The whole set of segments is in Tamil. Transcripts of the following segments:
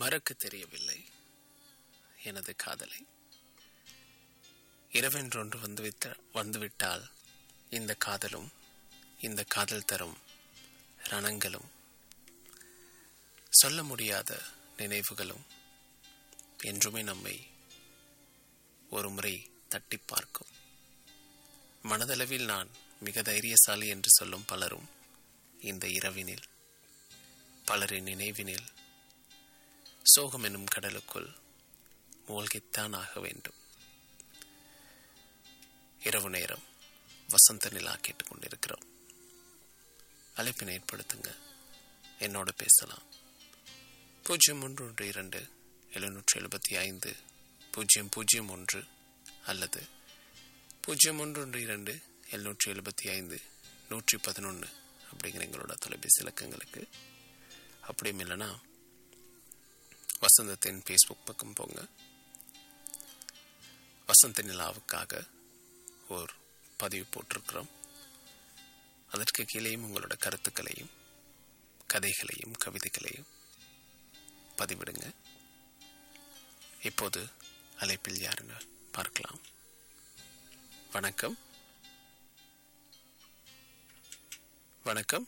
மறக்க தெரியவில்லை எனது காதலை இரவென்றொன்று வந்துவிட்ட வந்துவிட்டால் இந்த காதலும் இந்த காதல் தரும் ரணங்களும் சொல்ல முடியாத நினைவுகளும் என்றுமே நம்மை ஒரு முறை தட்டி பார்க்கும் மனதளவில் நான் மிக தைரியசாலி என்று சொல்லும் பலரும் இந்த இரவினில் பலரின் நினைவினில் சோகம் என்னும் கடலுக்குள் மூழ்கித்தான் ஆக வேண்டும் இரவு நேரம் வசந்த நிலா கேட்டுக்கொண்டிருக்கிறோம் அழைப்பினை ஏற்படுத்துங்க என்னோட பேசலாம் பூஜ்ஜியம் ஒன்று ஒன்று இரண்டு எழுநூற்றி எழுபத்தி ஐந்து பூஜ்ஜியம் பூஜ்ஜியம் ஒன்று அல்லது பூஜ்ஜியம் ஒன்று ஒன்று இரண்டு எழுநூற்றி எழுபத்தி ஐந்து நூற்றி பதினொன்று அப்படிங்கிற எங்களோட தொலைபேசி இலக்கங்களுக்கு அப்படியும் இல்லைன்னா வசந்தத்தின் ஃபேஸ்புக் பக்கம் போங்க வசந்த நிலாவுக்காக ஒரு பதிவு போட்டிருக்கிறோம் அதற்கு கீழேயும் உங்களோட கருத்துக்களையும் கதைகளையும் கவிதைகளையும் பதிவிடுங்க இப்போது அழைப்பில் யாருன்னு பார்க்கலாம் வணக்கம் வணக்கம்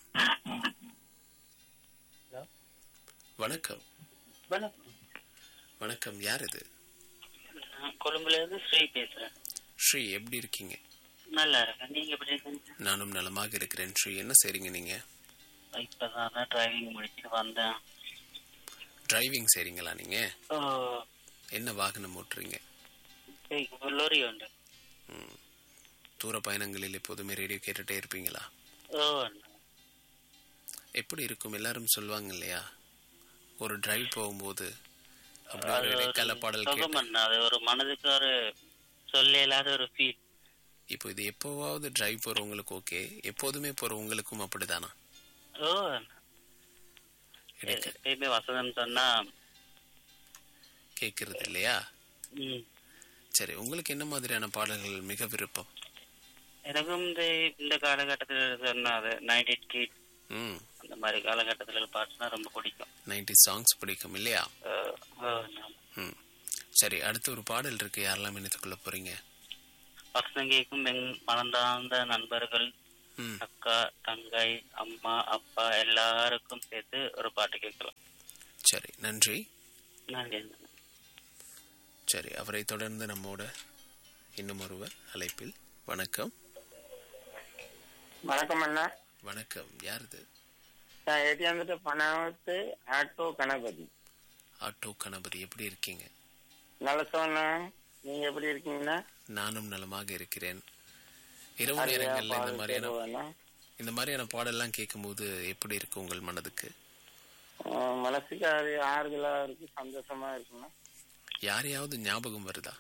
ஹலோ வணக்கம் வணக்கம் வணக்கம் யார் இது நான் கொழும்புல இருந்து ஸ்ரீ பேசுறேன் ஸ்ரீ எப்படி இருக்கீங்க நல்லா இருக்கேன் நீங்க எப்படி இருக்கீங்க நானும் நலமாக இருக்கிறேன் ஸ்ரீ என்ன செய்றீங்க நீங்க இப்பதான் டிரைவிங் முடிச்சுட்டு வந்தேன் டிரைவிங் செய்றீங்களா நீங்க ஓ என்ன வாகனம் ஓட்டுறீங்க இப்போ லோரி உண்டு ம். தூர பயணங்களில் எப்போதுமே ரேடியோ கேட்டுட்டே இருப்பீங்களா ஓ எப்படி இருக்கும் எல்லாரும் சொல்லுவாங்க இல்லையா ஒரு டிரைவ் போகும்போது அப்படி அது ஒரு ஒரு இடைக்கால பாடல் சுகம் கேட்டு அண்ணா. அது ஒரு மனதுக்கு ஒரு சொல்ல இல்லாத ஒரு ஃபீல் இப்போ இது எப்போவாவது டிரைவ் போறவங்களுக்கு ஓகே எப்போதுமே போற உங்களுக்கும் அப்படிதானா ஓ அண்ணா. இடைக்க எப்பயுமே வசதம் சொன்னா கேட்கறது இல்லையா ம், சரி உங்களுக்கு என்ன மாதிரியான பாடல்கள் மிக விருப்பம் எனக்கும் இந்த இந்த காலகட்டத்தில் சொன்னா அது நைன்டி கிட் ம் அந்த மாதிரி காலகட்டத்தில் பாட்டுனா ரொம்ப பிடிக்கும் நைன்டி சாங்ஸ் பிடிக்கும் இல்லையா ஓ, ஓ அண்ணா. ம் சரி அடுத்து ஒரு பாடல் இருக்கு யாரெல்லாம் இணைத்துக்கொள்ள போறீங்க வசனம் கேட்கும் என் மனந்தார்ந்த நண்பர்கள் ம் அக்கா தங்கை அம்மா அப்பா எல்லாருக்கும் சேர்த்து ஒரு பாட்டு கேட்கலாம் சரி நன்றி நன்றி சரி அவரை தொடர்ந்து நம்மோட இன்னும் ஒருவர் அழைப்பில் வணக்கம் வணக்கம் அண்ணா வணக்கம் யார் இது நான் ஏடிஎம்கிட்ட பணத்து ஆட்டோ கணபதி ஆட்டோ கணபதி எப்படி இருக்கீங்க நல்ல சொன்னா நீங்க எப்படி இருக்கீங்கண்ணா நானும் நலமாக இருக்கிறேன் இரவு நேரங்கள்ல இந்த மாதிரியான கேட்குவேண்ணா. இந்த மாதிரியான பாடல்லாம் கேட்கும்போது எப்படி இருக்கு உங்கள் மனதுக்கு ஆஹ் மனசுக்கு அது ஆறுதலா இருக்கு சந்தோஷமா இருக்குண்ணா யாரையாவது ஞாபகம் வருதா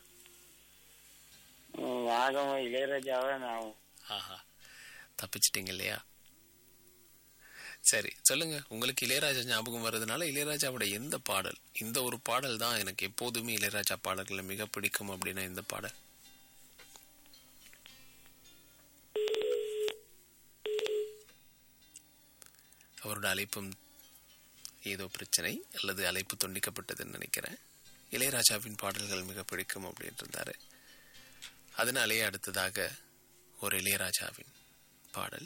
உம், ராகம் இளையராஜாவை நான் ஆஹா தப்பிச்சிட்டீங்க இல்லையா சரி சொல்லுங்க உங்களுக்கு இளையராஜா ஞாபகம் வர்றதுனால இளையராஜாவோட எந்த பாடல் இந்த ஒரு பாடல் தான் எனக்கு எப்போதுமே இளையராஜா பாடல்களை மிக பிடிக்கும் அப்படின்னா இந்த பாடல் அவரோட அழைப்பும் ஏதோ பிரச்சனை அல்லது அழைப்பு துண்டிக்கப்பட்டதுன்னு நினைக்கிறேன் இளையராஜாவின் பாடல்கள் மிக பிடிக்கும் அப்படின்னு இருந்தாரு அதனாலேயே அடுத்ததாக ஒரு இளையராஜாவின் பாடல்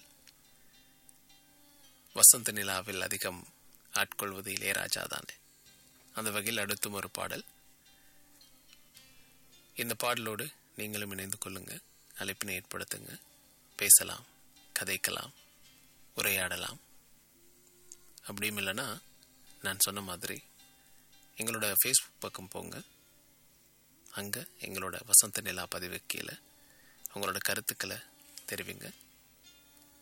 வசந்த நிலாவில் அதிகம் ஆட்கொள்வது இளையராஜா தானே அந்த வகையில் அடுத்தும் ஒரு பாடல் இந்த பாடலோடு நீங்களும் இணைந்து கொள்ளுங்க அழைப்பினை ஏற்படுத்துங்க பேசலாம் கதைக்கலாம் உரையாடலாம் அப்படியும் இல்லைன்னா நான் சொன்ன மாதிரி எங்களோட ஃபேஸ்புக் பக்கம் போங்க அங்கே எங்களோட வசந்த நிலா பதிவு கீழே உங்களோட கருத்துக்களை தெரிவிங்க